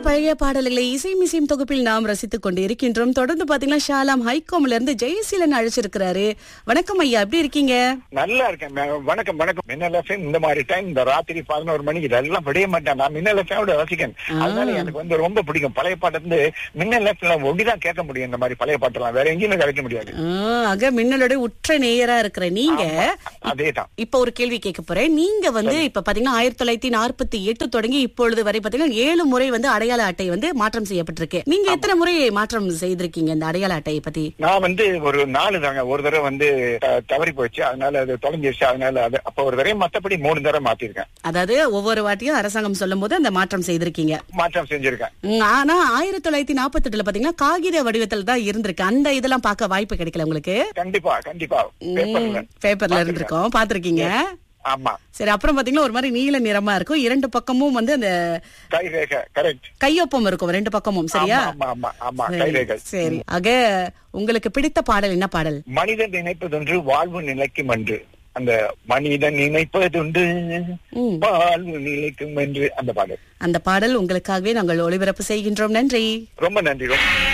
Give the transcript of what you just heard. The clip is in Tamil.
பழைய பாடல்களை இசை மிசையும் தொகுப்பில் நாம் ரசித்துக் கொண்டு இருக்கின்றோம் தொடர்ந்து பாத்தீங்கன்னா ஷாலாம் ஹைகோம்ல இருந்து ஜெயசீலன் அழைச்சிருக்கிறாரு வணக்கம் ஐயா எப்படி இருக்கீங்க நல்லா இருக்கேன் மே- வணக்கம் வணக்கம் மின்னல் எஃப்எம் இந்த மாதிரி டைம் இந்த ராத்திரி பதினோரு மணிக்கு இதெல்லாம் விடைய மாட்டேன் நான் மின்னல் எஃப்எம் ரசிக்கன் அதனால எனக்கு வந்து ரொம்ப பிடிக்கும் பழைய பாட்டு வந்து மின்னல் எஃப்எம் ஒண்டிதான் கேட்க முடியும் இந்த மாதிரி பழைய பாட்டெல்லாம் வேற எங்கேயுமே கிடைக்க முடியாது ஆ, ஆக மின்னலோட உற்ற நேயரா இருக்கிற நீங்க அதேதான் இப்ப ஒரு கேள்வி கேட்க போறேன் நீங்க வந்து இப்ப பாத்தீங்கன்னா ஆயிரத்தி தொள்ளாயிரத்தி நாற்பத்தி எட்டு தொடங்கி இப்பொழுது வரை பாத்தீங்கன்னா ஏழு முறை வந்து அடையாள அட்டை வந்து மாற்றம் செய்யப்பட்டிருக்கு நீங்க எத்தனை முறை மாற்றம் செய்திருக்கீங்க இந்த அடையாள அட்டையை பத்தி நான் வந்து ஒரு நாலு தாங்க ஒரு தடவை வந்து த- தவறி போச்சு அதனால அது தொலைஞ்சிருச்சு அதனால அது அப்ப ஒரு தடவை மத்தபடி மூணு தடவை மாத்திருக்கேன் அதாவது ஒவ்வொரு வாட்டியும் அரசாங்கம் சொல்லும் போது அந்த மாற்றம் செய்திருக்கீங்க மாற்றம் செஞ்சிருக்கேன் ம், ஆனா ஆயிரத்தி தொள்ளாயிரத்தி நாற்பத்தி எட்டுல பாத்தீங்கன்னா காகித வடிவத்தில் தான் இருந்திருக்கு அந்த இதெல்லாம் பார்க்க வாய்ப்பு கிடைக்கல உங்களுக்கு கண்டிப்பா கண்டிப்பா பேப்பர்ல பேப்பர்ல இருந்திருக்கோம் பாத்திருக்கீங்க ஆமா சரி அப்புறம் பாத்தீங்கன்னா ஒரு மாதிரி நீல நிறமா இருக்கும் இரண்டு பக்கமும் வந்து அந்த கை ரேகை கரெக்ட் கையொப்பம் இருக்கும் ரெண்டு பக்கமும் சரியா ஆமா ஆமா ஆமா கை ரேகை சரி ஆக உங்களுக்கு பிடித்த பாடல் என்ன பாடல் மனிதன் நினைப்பதொன்று வாழ்வு நிலைக்கும் என்று அந்த மனிதன் நினைப்பதுண்டு ம். வாழ்வு நிலைக்கும் என்று அந்த பாடல் அந்த பாடல் உங்களுக்காகவே நாங்கள் ஒளிபரப்பு செய்கின்றோம் நன்றி ரொம்ப நன்றி ரொம்ப